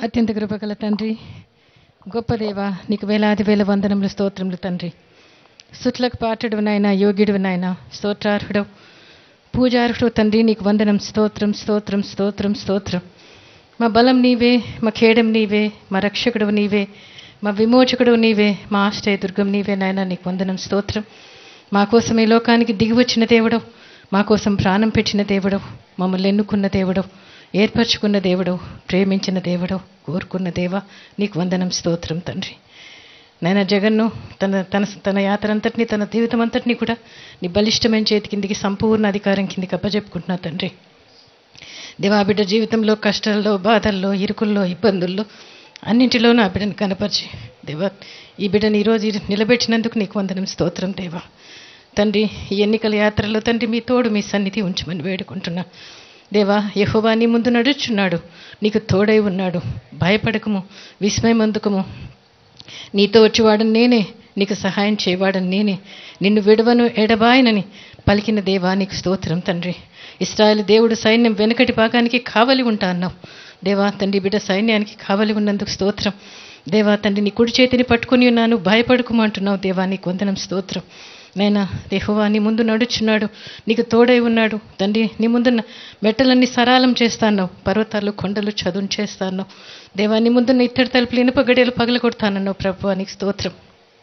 అత్యంత కృపగల తండ్రి గొప్ప దేవ నీకు వేలాది వేల వందనములు స్తోత్రములు తండ్రి సుట్లకు పాటుడు నాయన యోగ్యుడు నాయన స్తోత్రార్హుడు పూజార్హుడు తండ్రి నీకు వందనం స్తోత్రం స్తోత్రం స్తోత్రం స్తోత్రం మా బలం నీవే మా ఖేడం నీవే మా రక్షకుడు నీవే మా విమోచకుడు నీవే మా ఆశ్రయ దుర్గం నీవే నాయన నీకు వందనం స్తోత్రం మా కోసం ఈ లోకానికి దిగి వచ్చిన దేవుడు మా కోసం ప్రాణం పెట్టిన దేవుడు మమ్మల్ని ఎన్నుకున్న దేవుడు ఏర్పరచుకున్న దేవుడు ప్రేమించిన దేవుడు కోరుకున్న దేవ నీకు వందనం స్తోత్రం తండ్రి నాయన జగన్ను తన తన తన యాత్ర అంతటిని తన జీవితం అంతటిని కూడా నీ బలిష్టమైన చేతి కిందికి సంపూర్ణ అధికారం కిందికి అప్పచెప్పుకుంటున్నా తండ్రి దేవా బిడ్డ జీవితంలో కష్టాల్లో బాధల్లో ఇరుకుల్లో ఇబ్బందుల్లో అన్నింటిలోనూ ఆ బిడ్డను కనపరిచి దేవా ఈ బిడ్డని ఈరోజు ఈ- నిలబెట్టినందుకు నీకు వందనం స్తోత్రం దేవా తండ్రి ఈ ఎన్నికల యాత్రలో తండ్రి మీ తోడు మీ సన్నిధి ఉంచమని వేడుకుంటున్నా దేవా యెహోవా నీ ముందు నడుచున్నాడు నీకు తోడై ఉన్నాడు భయపడకము విస్మయమందుకము నీతో వచ్చేవాడని నేనే నీకు సహాయం చేయవాడని నేనే నిన్ను విడవను ఎడబాయనని పలికిన దేవా నీకు స్తోత్రం తండ్రి ఇస్రాయేల్ దేవుడు సైన్యం వెనకటి భాగానికి కావలి ఉంటా అన్నావు దేవా తండ్రి బిడ్డ సైన్యానికి కావలి ఉన్నందుకు స్తోత్రం దేవా తండ్రి నీ కుడి చేతిని పట్టుకుని ఉన్నాను భయపడుకోమంటున్నావు దేవా నీకు వందనం స్తోత్రం నైనా దేహోవా నీ ముందు నడుచున్నాడు నీకు తోడై ఉన్నాడు తండ్రి నీ ముందున్న మెట్టలన్నీ సరాలం చేస్తాను పర్వతాలు కొండలు చదును చేస్తాను దేవా నీ ముందున్న ఇత్తడి తలుపులు ఇనుప గడియలు పగల కొడతానన్నావు ప్రభు నీకు స్తోత్రం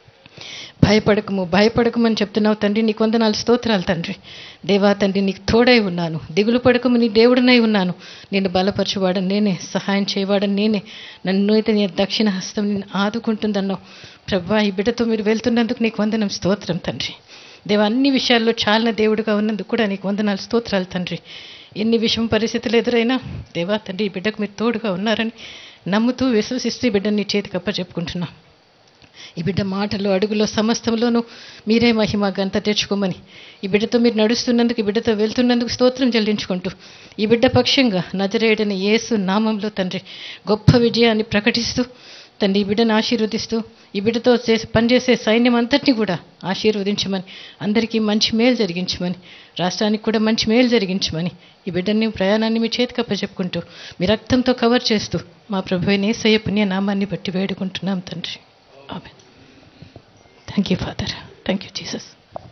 భయపడకము భయపడకము అని చెప్తున్నావు తండ్రి నీకు వందనాలు స్తోత్రాలు తండ్రి దేవా తండ్రి నీకు తోడై ఉన్నాను దిగులు పడకము నీ దేవుడినై ఉన్నాను నిన్ను బలపరచువాడని నేనే సహాయం చేయవాడని నేనే నన్ను అయితే నీ దక్షిణ హస్తం నిన్ను ఆదుకుంటుందన్నావు ప్రభా ఈ బిడ్డతో మీరు వెళ్తున్నందుకు నీకు వందనం స్తోత్రం తండ్రి దేవా అన్ని విషయాల్లో చాలిన దేవుడుగా ఉన్నందుకు కూడా నీకు వందనాలు స్తోత్రాలు తండ్రి ఎన్ని విషయం పరిస్థితులు ఎదురైనా దేవా తండ్రి ఈ బిడ్డకు మీరు తోడుగా ఉన్నారని నమ్ముతూ విశ్వసిస్తూ ఈ బిడ్డని నీ చేతికి అప్పచెప్పుకుంటున్నా ఈ బిడ్డ మాటలు అడుగులో సమస్తంలోనూ మీరే మహిమ గంత తెచ్చుకోమని ఈ బిడ్డతో మీరు నడుస్తున్నందుకు ఈ బిడ్డతో వెళ్తున్నందుకు స్తోత్రం చెల్లించుకుంటూ ఈ బిడ్డ పక్షంగా నజరేయుడని యేసు నామంలో తండ్రి గొప్ప విజయాన్ని ప్రకటిస్తూ తండ్రి ఈ బిడ్డను ఆశీర్వదిస్తూ ఈ బిడ్డతో చేసి పనిచేసే సైన్యం అంతటిని కూడా ఆశీర్వదించమని అందరికీ మంచి మేలు జరిగించమని రాష్ట్రానికి కూడా మంచి మేలు జరిగించమని ఈ బిడ్డని ప్రయాణాన్ని మీ చేతికి అప్పచెప్పుకుంటూ మీ రక్తంతో కవర్ చేస్తూ మా ప్రభు నేసయ్య పుణ్య నామాన్ని బట్టి వేడుకుంటున్నాం తండ్రి ఆమె thank you father thank you Jesus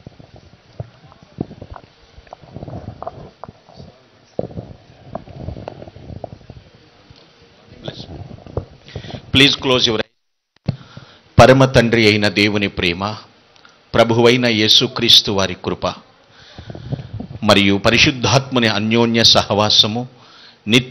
please close your పరమ తండ్రి అయిన దేవుని ప్రేమ ప్రభువైన యేసుక్రీస్తు వారి కృప మరియు పరిశుద్ధాత్ముని అన్యోన్య సహవాసము నిత్య